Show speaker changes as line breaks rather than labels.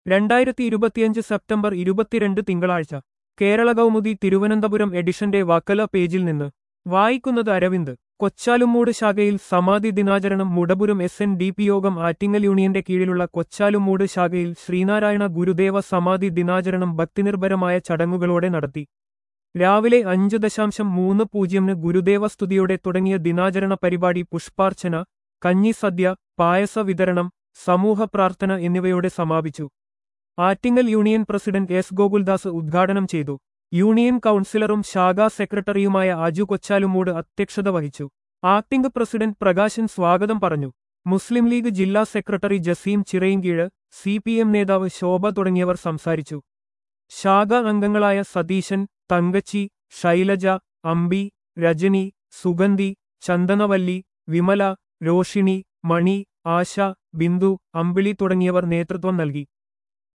രണ്ടായിരത്തി ഇരുപത്തിയഞ്ച് സെപ്റ്റംബർ ഇരുപത്തിരണ്ട് തിങ്കളാഴ്ച കേരള കൗമുദി തിരുവനന്തപുരം എഡിഷന്റെ വക്കല പേജിൽ നിന്ന് വായിക്കുന്നത് അരവിന്ദ് കൊച്ചാലുമൂട് ശാഖയിൽ സമാധി ദിനാചരണം Mudapuram S N D P Yogam Attingal യൂണിയന്റെ കീഴിലുള്ള കൊച്ചാലുമൂട് ശാഖയിൽ ശ്രീനാരായണ ഗുരുദേവ സമാധി ദിനാചരണം ഭക്തിനിർഭരമായ ചടങ്ങുകളോടെ നടത്തി രാവിലെ അഞ്ച് ദശാംശം മൂന്ന് പൂജ്യമിന് ഗുരുദേവ സ്തുതിയോടെ തുടങ്ങിയ ദിനാചരണ പരിപാടി പുഷ്പാർച്ചന കഞ്ഞിസദ്യ പായസ വിതരണം സമൂഹ പ്രാർത്ഥന എന്നിവയോടെ സമാപിച്ചു Attingal union president S Gokuldas ഉദ്ഘാടനം ചെയ്തു യൂണിയൻ കൗൺസിലറും ശാഖാ സെക്രട്ടറിയുമായ അജു കൊച്ചാലുമൂട് അധ്യക്ഷത വഹിച്ചു ആക്ടിംഗ് പ്രസിഡന്റ് പ്രകാശൻ സ്വാഗതം പറഞ്ഞു മുസ്ലിം ലീഗ് ജില്ലാ secretary Jaseem Chirayinkeezhu C P M നേതാവ് ശോഭ തുടങ്ങിയവർ സംസാരിച്ചു ശാഖ അംഗങ്ങളായ സതീശൻ തങ്കച്ചി ശൈലജ അമ്പി രജനി സുഗന്ധി ചന്ദനവല്ലി വിമല രോഷിണി മണി ആശ ബിന്ദു അമ്പിളി തുടങ്ങിയവർ നേതൃത്വം നൽകി